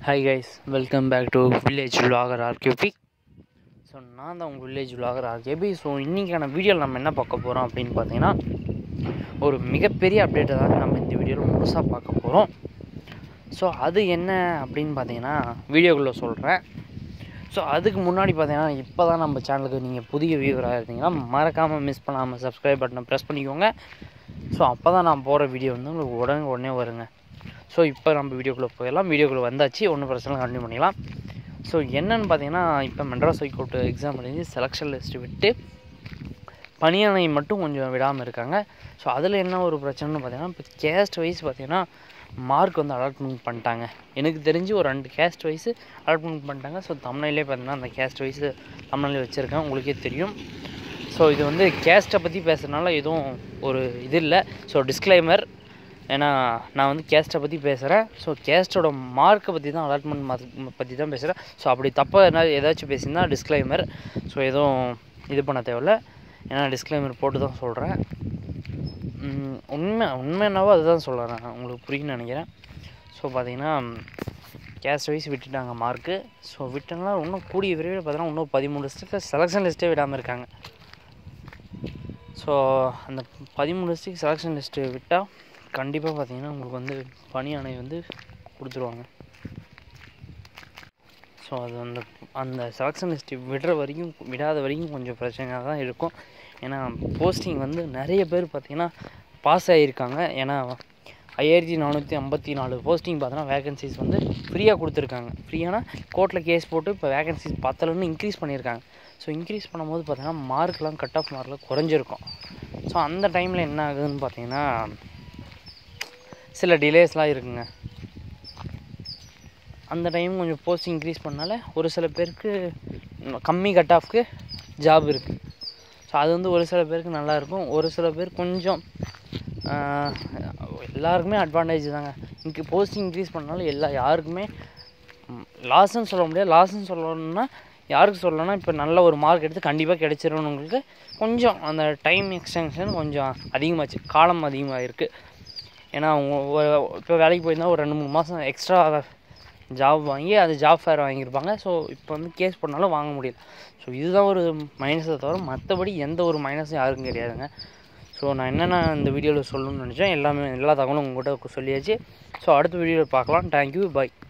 hi guys welcome back to village vlogger RKP so நான் தான் உங்கள் வில்லேஜ் vlogger ஆர்கேபி ஸோ இன்றைக்கான வீடியோவில் நம்ம என்ன பார்க்க போகிறோம் அப்படின்னு பார்த்தீங்கன்னா ஒரு மிகப்பெரிய அப்டேட்டை தான் நம்ம இந்த வீடியோவில் முழுசாக பார்க்க போகிறோம் ஸோ அது என்ன அப்படின்னு பார்த்தீங்கன்னா வீடியோக்குள்ளே சொல்கிறேன் ஸோ அதுக்கு முன்னாடி பார்த்தீங்கன்னா இப்போ தான் நம்ம சேனலுக்கு நீங்கள் புதிய வியூவராக இருந்தீங்கன்னா மறக்காமல் மிஸ் பண்ணாமல் சப்ஸ்கிரைப் பட்டனை ப்ரெஸ் பண்ணிக்கோங்க ஸோ அப்போ தான் நான் போகிற வீடியோ வந்து உங்களுக்கு உடனே உடனே வருங்க ஸோ இப்போ நம்ம வீடியோக்குள்ளே போயிடலாம் வீடியோக்குள்ளே வந்தாச்சு ஒன்றும் பிரச்சனை கண்டினியூ பண்ணிக்கலாம் ஸோ என்னன்னு பார்த்தீங்கன்னா இப்போ மெட்ராஸ் ஹைகோர்ட் எக்ஸாம் எழுதி செலெக்ஷன் லிஸ்ட்டு விட்டு பணியானை மட்டும் கொஞ்சம் விடாமல் இருக்காங்க ஸோ அதில் என்ன ஒரு பிரச்சனைன்னு பார்த்தீங்கன்னா இப்போ கேஸ்ட் வைஸ் பார்த்தீங்கன்னா மார்க் வந்து அலாட்மெண்ட் பண்ணிட்டாங்க எனக்கு தெரிஞ்சு ஒரு ரெண்டு கேஸ்ட் வைஸ் அலாட்மெண்ட் பண்ணிட்டாங்க ஸோ தமிழ்நிலே பார்த்தீங்கன்னா அந்த கேஸ்ட் வைஸ் தமிழ்நிலை வச்சுருக்கேன் உங்களுக்கே தெரியும் ஸோ இது வந்து கேஸ்ட்டை பற்றி பேசுகிறதுனால எதுவும் ஒரு இது இல்லை ஸோ டிஸ்க்ளைமர் ஏன்னா நான் வந்து கேஸ்ட்டை பற்றி பேசுகிறேன் ஸோ கேஸ்ட்டோட மார்க்கை பற்றி தான் அலாட்மெண்ட் மார்க் பற்றி தான் பேசுகிறேன் ஸோ அப்படி தப்பாக என்ன ஏதாச்சும் பேசியிருந்தா டிஸ்க்ளைமர் ஸோ எதுவும் இது பண்ண தேவையில்ல ஏன்னா டிஸ்க்ளைமர் போட்டு தான் சொல்கிறேன் உண்மை உண்மைனாவோ அதுதான் சொல்கிறேன் நான் உங்களுக்கு புரியும்னு நினைக்கிறேன் ஸோ பார்த்தீங்கன்னா கேஸ்ட் வைஸ் விட்டுட்டாங்க மார்க்கு ஸோ விட்டனால இன்னும் கூடிய விரைவில் பார்த்தீங்கன்னா இன்னும் பதிமூணு லிஸ்ட்டுக்கு செலெக்ஷன் லிஸ்ட்டே விடாமல் இருக்காங்க ஸோ அந்த பதிமூணு லிஸ்ட்டுக்கு செலெக்ஷன் லிஸ்ட்டு விட்டால் கண்டிப்பாக பார்த்தீங்கன்னா உங்களுக்கு வந்து பணி ஆணை வந்து கொடுத்துருவாங்க ஸோ அது அந்த அந்த செலெக்ஷன் லிஸ்ட்டு விடுற வரைக்கும் விடாத வரைக்கும் கொஞ்சம் பிரச்சனையாக தான் இருக்கும் ஏன்னா போஸ்டிங் வந்து நிறைய பேர் பார்த்தீங்கன்னா பாஸ் ஆகியிருக்காங்க ஏன்னா ஐயாயிரத்தி நானூற்றி ஐம்பத்தி நாலு போஸ்டிங் பார்த்தோன்னா வேகன்சிஸ் வந்து ஃப்ரீயாக கொடுத்துருக்காங்க ஃப்ரீயானா கோர்ட்டில் கேஸ் போட்டு இப்போ வேகன்சிஸ் பத்தலன்னு இன்க்ரீஸ் பண்ணியிருக்காங்க ஸோ இன்க்ரீஸ் பண்ணும்போது பார்த்தீங்கன்னா மார்க்லாம் கட் ஆஃப் மார்க்கில் குறைஞ்சிருக்கும் ஸோ அந்த டைமில் என்ன ஆகுதுன்னு பார்த்தீங்கன்னா சில டிலேஸ்லாம் இருக்குங்க அந்த டைம் கொஞ்சம் போஸ்ட் இன்க்ரீஸ் பண்ணால ஒரு சில பேருக்கு கம்மி கட் ஆஃப்க்கு ஜாப் இருக்குது ஸோ அது வந்து ஒரு சில பேருக்கு நல்லாயிருக்கும் ஒரு சில பேர் கொஞ்சம் எல்லாருக்குமே அட்வான்டேஜ் தாங்க இங்கே போஸ்ட் இன்க்ரீஸ் பண்ணாலும் எல்லா யாருக்குமே லாஸ்ன்னு சொல்ல முடியாது லாஸ்ன்னு சொல்லணும்னா யாருக்கு சொல்லணும்னா இப்போ நல்ல ஒரு மார்க் எடுத்து கண்டிப்பாக கிடைச்சிரும்னு உங்களுக்கு கொஞ்சம் அந்த டைம் எக்ஸ்டென்ஷன் கொஞ்சம் அதிகமாச்சு காலம் அதிகமாக இருக்குது ஏன்னா அவங்க இப்போ வேலைக்கு போயிருந்தால் ஒரு ரெண்டு மூணு மாதம் எக்ஸ்ட்ரா ஜாப் வாங்கி அது ஜாப் ஃபேர் வாங்கியிருப்பாங்க ஸோ இப்போ வந்து கேஸ் பண்ணாலும் வாங்க முடியல ஸோ இதுதான் ஒரு மைனஸை தவிர மற்றபடி எந்த ஒரு மைனஸும் யாருக்கும் கிடையாதுங்க ஸோ நான் என்னென்ன இந்த வீடியோவில் சொல்லணும்னு நினச்சேன் எல்லாமே எல்லா தகவலும் உங்கள்கிட்ட சொல்லியாச்சு ஸோ அடுத்த வீடியோவில் பார்க்கலாம் தேங்க்யூ பாய்